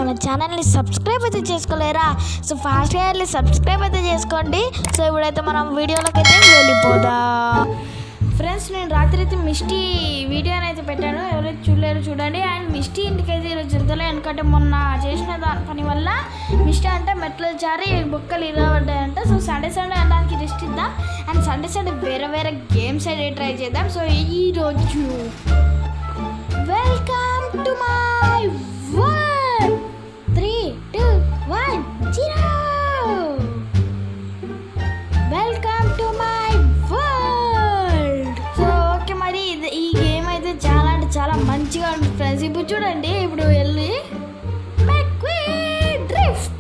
మన ఛానల్ని సబ్స్క్రైబ్ అయితే చేసుకోలేరా సో ఫాస్ట్గా వెళ్ళి సబ్స్క్రైబ్ అయితే చేసుకోండి సో ఇప్పుడైతే మనం వీడియోలోకి అయితే వెళ్ళిపోదాం ఫ్రెండ్స్ నేను రాత్రి అయితే మిస్టీ వీడియోని అయితే పెట్టాను ఎవరైతే చూడలేరు చూడండి అండ్ మిస్టీ ఇంటికి అయితే ఈరోజు వెళ్తలే ఎందుకంటే మొన్న చేసిన దా పని వల్ల మిస్టీ అంటే మెట్లు జారి బొక్కలు ఇరవడ్డాయంట సో సండే సండే అనడానికి రెస్ట్ ఇద్దాం అండ్ సండే సండే వేరే వేరే గేమ్స్ అయితే ట్రై చేద్దాం సో ఈ రోజు welcome to my world three two one zero welcome to my world so okay మరి ఇది ఈ గేమ్ అయితే చాలా అంటే చాలా మంచిగా ఉంటుంది ఫ్రెండ్స్ ఇప్పుడు చూడండి ఇప్పుడు వెళ్ళి డ్రిఫ్ట్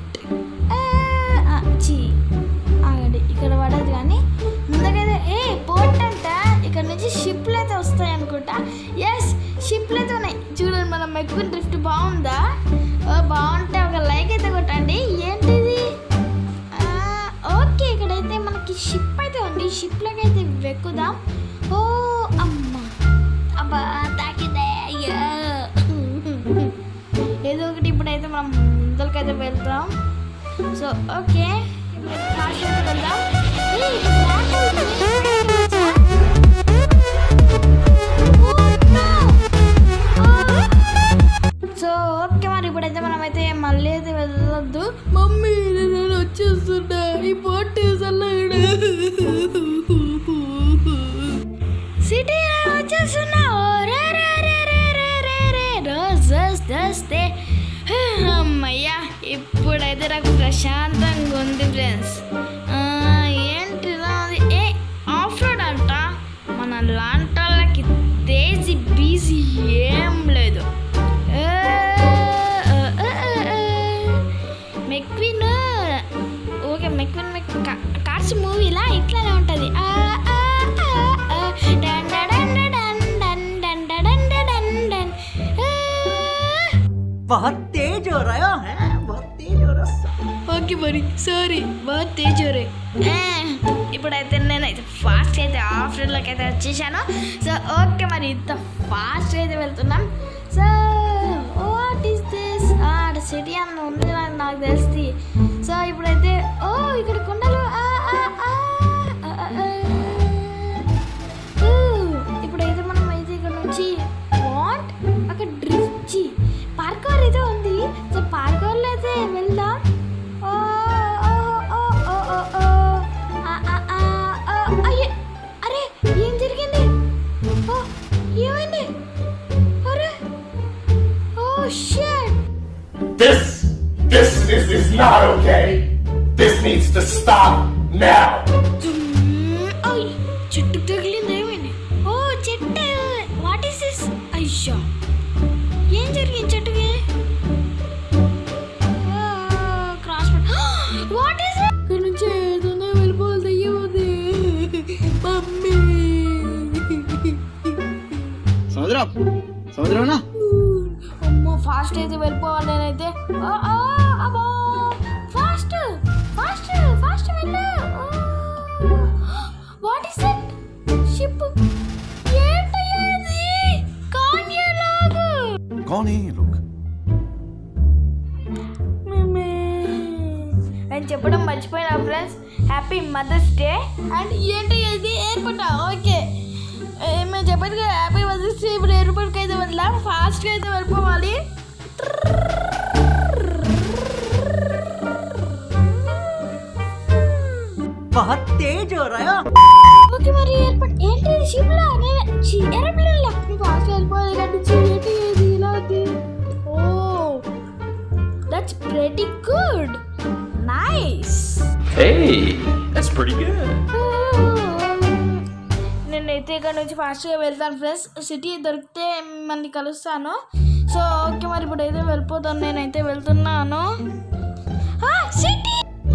ఆగండి ఇక్కడ పడదు కానీ ముందుకైతే ఏ పోర్ట్ అంట ఇక్కడ నుంచి షిప్లు అయితే వస్తాయి అనుకుంటా ఎస్ షిప్లు అయితే ఉన్నాయి చూడండి మనం మెక్విన్ డ్రిఫ్ట్ బాగుందా ఓ, బాగుంటే ఒక లైక్ అయితే కొట్టండి ఏంటిది ఆ, ఓకే ఇక్కడైతే మనకి షిప్ అయితే ఉంది షిప్లోకి అయితే వెక్కుదాం ఓ అమ్మ అబ్బా తాకిదే అయ్యో ఏదో ఒకటి ఇప్పుడైతే మనం ముందరికైతే వెళ్తాం సో ఓకే ఇప్పుడు ఫాస్ట్ అయితే వెళ్దాం ఏయ్, ఇది black అవుతుంది. Oh, no. సో ఓకే మరి ఇప్పుడైతే మనమైతే మళ్ళీ అయితే వెళ్ళొద్దు మమ్మీ నేను వచ్చేస్తున్నా ఈ పోటీ సిటీ వచ్చేస్తున్నా ఓ రే రే రే రే రే రే రే రోజ్ రోజ్ దోస్తే అమ్మయ్యా ఇప్పుడైతే నాకు ప్రశాంతంగా ఉంది ఫ్రెండ్స్ ఏంటి ఇలా ఉంది ఏ ఆఫ్ రోడ్ అంట మన లాంటి వాళ్ళకి తేజీ బీజీ ఏం లేదు McQueen okay McQueen Mack Cars మూవీలా ఇట్లానే ఉంటుంది बहुत तेज हो रहा है बहुत तेज हो रहा है ఓకే మరి సారీ బాగా తేజోరే ఇప్పుడైతే నేనైతే ఫాస్ట్ అయితే ఆఫ్ రోడ్లోకి అయితే వచ్చేసాను సో ఓకే మరి ఇంత ఫాస్ట్ అయితే వెళ్తున్నాం so what is this city అన్న ఉంది నాకు నాకు తెలుస్తుంది సో ఇప్పుడైతే ఓ ఇక్కడ కొండలు ఆ, ఆ, ఆ, ఆ, ఆ, ఆ. ఊ, ఇప్పుడైతే మనం అయితే ఇక్కడ నుంచి వాట్ అక్కడ డ్రిఫ్ట్ పార్కర్ అయితే ఉంది సో పార్కర్లో అయితే వెళ్దాం ఓ, ఓ, ఓ, ఓ, ఓ, ఓ. ఆ, ఆ, ఆ, ఆ, అయ్యే. అరే ఏం జరిగింది ఓ, ఏమైంది అరే ఓ shut This, this, this is not okay. This needs to stop now. అయ్ చెట్టు తగిలింది ఏమైంది ఓ చెట్టు వాట్ ఈస్ దిస్ అయ్యా ఏం జరిగింది చెట్టుకి క్రాస్ వాట్ ఈస్ ఇక్కడ నుంచి ఏదైనా వెళ్ళిపోవాలి దయ్యమది మమ్మీ समुद्र समुद्र ना అమ్మో ఫాస్ట్ అయితే వెళ్ళిపోవాలి నేనైతే ఆ, ఆ, అబ్బో ఫాస్ట్ ఫాస్ట్ ఫాస్ట్ వెళ్ళు వాట్ ఇస్ ఇట్ షిప్ ఏంటయ్యా ఇది కాన్యలాగు कौन है ये लोग నేను చెప్పడం మర్చిపోయినా friends happy mother's day and ఏంటి ఇది ఎయిర్పోర్ట్ ఓకే ఏ, మేము చెప్పాను కదా హ్యాపీ మదర్స్ డే ఇప్పుడు ఎయిర్పోర్ట్కి అయితే వెళ్దాం ఫాస్ట్గా అయితే వెళ్ళిపోవాలి बहुत तेज हो रहा है ఓకే మరి ఎయిర్పోర్ట్ ఏంటి ఇది షిప్లా నేను ఏరోప్లేన్ లా నువ్వు ఫాస్ట్ వెళ్ళిపోవాలి కానీ ఏంటి ఇది ఇలా ఉంది oh that's pretty good nice Hey, that's pretty good. నేనైతే ఇక్కడ నుంచి ఫాస్ట్గా వెళ్తాను ఫ్రెండ్స్ సిటీ దొరికితే మిమ్మల్ని కలుస్తాను సో ఓకే మరి ఇప్పుడు అయితే వెళ్ళిపోతాను నేనైతే వెళ్తున్నాను సిటీ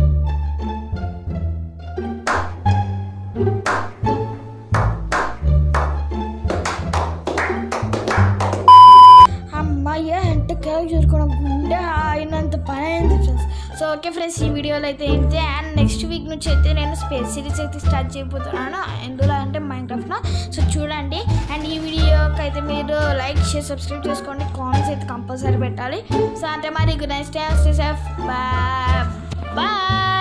అమ్మాయి అంటే కేక్ చూసుకోవడం గుండె అయినంత పని అయింది ఫ్రెండ్స్ సో ఓకే ఫ్రెండ్స్ ఈ వీడియోలో అయితే ఏంటి అండ్ నెక్స్ట్ వీక్ నుంచి అయితే నేను స్పేస్ సిరీస్ అయితే స్టార్ట్ చేయబోతున్నాను ఎందులో అంటే మైండ్ క్రాఫ్ట్లో సో చూడండి అండ్ ఈ వీడియోకి అయితే మీరు లైక్ షేర్ సబ్స్క్రైబ్ చేసుకోండి కామెంట్స్ అయితే కంపల్సరీ కంపల్సరీ పెట్టాలి సో అంటే మరి good night stay safe bye bye